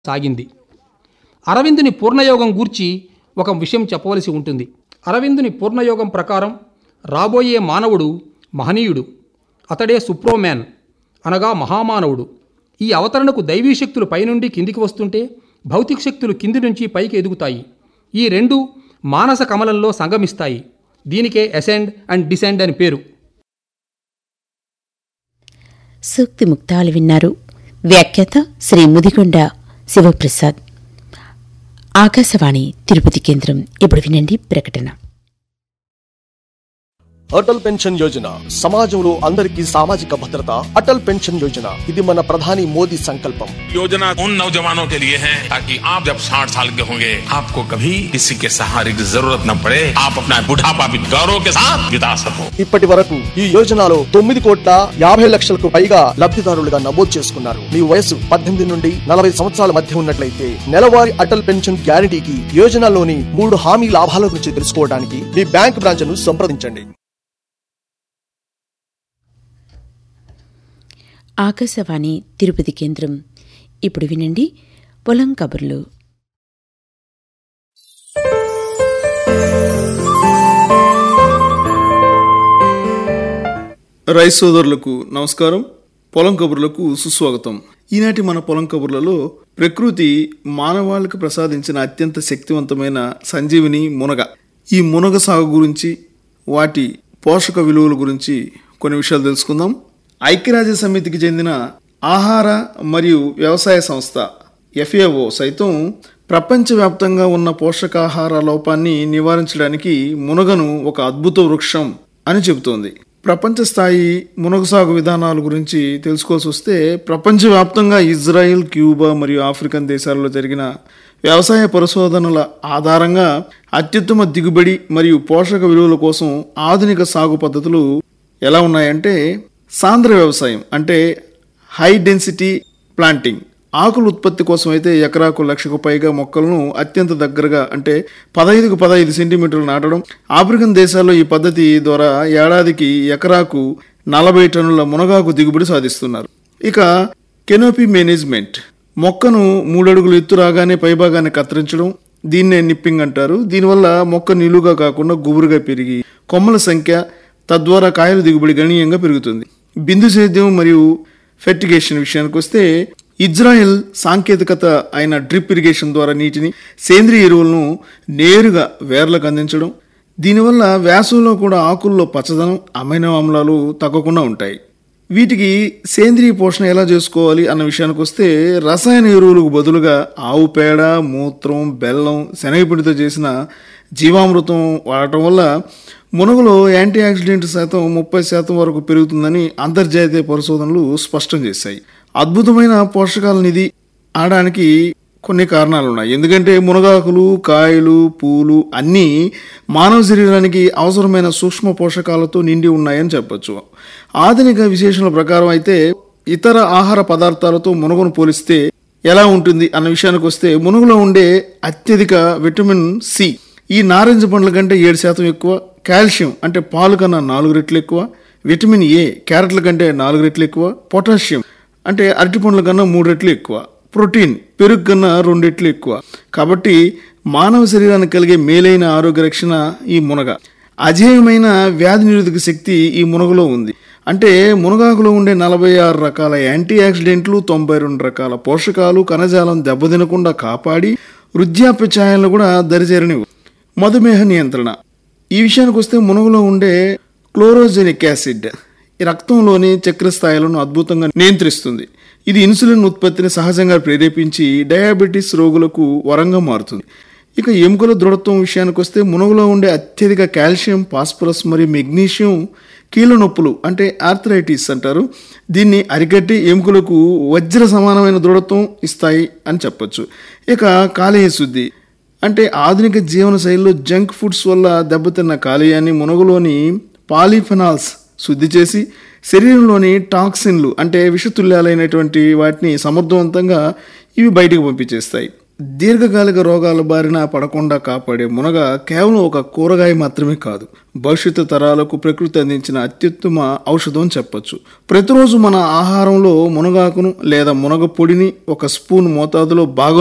సాగింది అరవిందుని పూర్ణయోగం గూర్చి ఒక విషయం చెప్పవలసి ఉంటుంది అరవిందుని పూర్ణయోగం ప్రకారం రాబోయే మానవుడు మహనీయుడు అతడే సుప్రోమ్యాన్ అనగా మహామానవుడు ఈ అవతరణకు దైవీ శక్తులు పైనుండి కిందికి వస్తుంటే భౌతిక శక్తులు కింది నుంచి పైకి ఎదుగుతాయి ఈ రెండు మానస కమలంలో సంగమిస్తాయి దీనికే అసెండ్ అండ్ డిసెండ్ అని పేరు సూక్తి ముక్తాలు విన్నారు వ్యాఖ్యాత శ్రీ ముదిగొండ శివప్రసాద్ ఆకాశవాణి తిరుపతి కేంద్రం ఇప్పుడు వినండి ప్రకటన అటల్ పెన్షన్ యోజన సమాజంలో అందరికీ సామాజిక భద్రత అటల్ పెన్షన్ యోజన ఇది మన ప్రధాని మోదీ సంకల్పం योजना उन नौजवानों के लिए है ताकि आप जब 60 साल के होंगे आपको कभी किसी के सहारे की जरूरत न पड़े आप अपना बुढ़ापा भी गौरव के साथ बिता सको ఇప్పటి వరకు ఈ యోజనలో తొమ్మిది కోట్ల యాభై లక్షలకు పైగా లబ్ధిదారులుగా నమోదు చేసుకున్నారు మీ వయసు పద్దెనిమిది నుండి నలభై సంవత్సరాల మధ్య ఉన్నట్లయితే నెలవారీ అటల్ పెన్షన్ గ్యారంటీకి యోజనలోని మూడు హామీ లాభాల గురించి తెలుసుకోవడానికి మీ బ్యాంక్ బ్రాంచ్ ను సంప్రదించండి ఆకాశవాణి తిరుపతి కేంద్రం ఇప్పుడు వినండి పొలం కబుర్లు రైస్ సోదరులకు నమస్కారం పొలం కబుర్లకు సుస్వాగతం ఈనాటి మన పొలం కబుర్లలో ప్రకృతి మానవాళికి ప్రసాదించిన అత్యంత శక్తివంతమైన సంజీవిని మునగ ఈ మునగ సాగు గురించి వాటి పోషక విలువల గురించి కొన్ని విషయాలు తెలుసుకుందాం ఐక్యరాజ్య సమితికి చెందిన ఆహార మరియు వ్యవసాయ సంస్థ ఎఫ్ఏఓ సైతం ప్రపంచవ్యాప్తంగా ఉన్న పోషకాహార లోపాన్ని నివారించడానికి మునగను ఒక అద్భుత వృక్షం అని చెబుతోంది ప్రపంచ స్థాయి మునగ సాగు విధానాల గురించి తెలుసుకోవాల్సి వస్తే ప్రపంచవ్యాప్తంగా ఇజ్రాయెల్ క్యూబా మరియు ఆఫ్రికన్ దేశాల్లో జరిగిన వ్యవసాయ పరిశోధనల ఆధారంగా అత్యుత్తమ దిగుబడి మరియు పోషక విలువల కోసం ఆధునిక సాగు పద్ధతులు ఎలా ఉన్నాయంటే సాంద్ర వ్యవసాయం అంటే హై డెన్సిటీ ప్లాంటింగ్ ఆకుల ఉత్పత్తి కోసం అయితే ఎకరాకు లక్షకు పైగా మొక్కలను అత్యంత దగ్గరగా అంటే పదహైదుకు పదహైదు సెంటీమీటర్లు నాటడం ఆఫ్రికన్ దేశాల్లో ఈ పద్ధతి ద్వారా ఏడాదికి ఎకరాకు నలభై టన్నుల మునగాకు దిగుబడి సాధిస్తున్నారు ఇక కెనోపీ మేనేజ్మెంట్ మొక్కను మూడడుగులు ఎత్తు రాగానే పైభాగాన్ని కత్తిరించడం దీన్నే నిప్పింగ్ అంటారు దీనివల్ల మొక్క నిలువుగా కాకుండా గుబురుగా పెరిగి కొమ్మల సంఖ్య తద్వారా కాయల దిగుబడి గణనీయంగా పెరుగుతుంది బిందు సేద్యం మరియు ఫెర్టిగేషన్ విషయానికి వస్తే ఇజ్రాయెల్ సాంకేతికత అయిన డ్రిప్ ఇరిగేషన్ ద్వారా నీటిని సేంద్రియ ఎరువులను నేరుగా వేర్లకు అందించడం దీనివల్ల వేసవిలో కూడా ఆకుల్లో పచ్చదనం అమైనో ఆమ్లాలు తగ్గకుండా ఉంటాయి వీటికి సేంద్రియ పోషణ ఎలా చేసుకోవాలి అన్న విషయానికి వస్తే రసాయన ఎరువులకు బదులుగా ఆవు పేడ మూత్రం బెల్లం శనగపిండితో చేసిన జీవామృతం వాడటం వల్ల మునగలో యాంటీ ఆక్సిడెంట్ శాతం ముప్పై శాతం వరకు పెరుగుతుందని అంతర్జాతీయ పరిశోధనలు స్పష్టం చేశాయి అద్భుతమైన పోషకాల నిధి ఆడడానికి కొన్ని కారణాలు ఉన్నాయి ఎందుకంటే మునగాకులు కాయలు పూలు అన్నీ మానవ శరీరానికి అవసరమైన సూక్ష్మ పోషకాలతో నిండి ఉన్నాయని చెప్పొచ్చు ఆధునిక విశేషణల ప్రకారం అయితే ఇతర ఆహార పదార్థాలతో మునగను పోలిస్తే ఎలా ఉంటుంది అన్న విషయానికి వస్తే మునుగులో ఉండే అత్యధిక విటమిన్ సి ఈ నారింజ పండ్ల కంటే ఏడు శాతం ఎక్కువ కాల్షియం అంటే పాలు కన్నా నాలుగు రెట్లు ఎక్కువ విటమిన్ ఏ క్యారెట్ల కంటే నాలుగు రెట్లు ఎక్కువ పొటాషియం అంటే అరటి పండ్ల కన్నా మూడు రెట్లు ఎక్కువ ప్రోటీన్ పెరుగు కన్నా రెండు రెట్లు ఎక్కువ కాబట్టి మానవ శరీరానికి కలిగే మేలైన ఆరోగ్య రక్షణ ఈ మునగ అజేయమైన వ్యాధి నిరోధక శక్తి ఈ మునగలో ఉంది అంటే మునగాకులో ఉండే నలభై ఆరు రకాల యాంటీ ఆక్సిడెంట్లు తొంభై రెండు రకాల పోషకాలు కణజాలం దెబ్బతినకుండా కాపాడి వృద్ధాప్య ఛాయలను కూడా దరిచేరనివ్వు మధుమేహ నియంత్రణ ఈ విషయానికి వస్తే మునగలో ఉండే క్లోరోజెనిక్ యాసిడ్ ఈ రక్తంలోని చక్కెర స్థాయిలను అద్భుతంగా నియంత్రిస్తుంది ఇది ఇన్సులిన్ ఉత్పత్తిని సహజంగా ప్రేరేపించి డయాబెటీస్ రోగులకు వరంగా మారుతుంది ఇక ఎముకల దృఢత్వం విషయానికి వస్తే మునగలో ఉండే అత్యధిక కాల్షియం ఫాస్ఫరస్ మరియు మెగ్నీషియం కీళ్ళ నొప్పులు అంటే ఆర్థరైటిస్ అంటారు దీన్ని అరికట్టి ఎముకలకు వజ్ర సమానమైన దృఢత్వం ఇస్తాయి అని చెప్పొచ్చు ఇక కాలేయ శుద్ధి అంటే ఆధునిక జీవన శైలిలో జంక్ ఫుడ్స్ వల్ల దెబ్బతిన్న కాలేయాన్ని మునగలోని పాలిఫెనాల్స్ శుద్ధి చేసి శరీరంలోని టాక్సిన్లు అంటే విషతుల్యాలైనటువంటి వాటిని సమర్థవంతంగా ఇవి బయటకు పంపించేస్తాయి దీర్ఘకాలిక రోగాల బారిన పడకుండా కాపాడే మునగ కేవలం ఒక కూరగాయ మాత్రమే కాదు భవిష్యత్తు తరాలకు ప్రకృతి అందించిన అత్యుత్తమ ఔషధం చెప్పొచ్చు ప్రతిరోజు మన ఆహారంలో మునగాకును లేదా మునగ పొడిని ఒక స్పూన్ మోతాదులో బాగా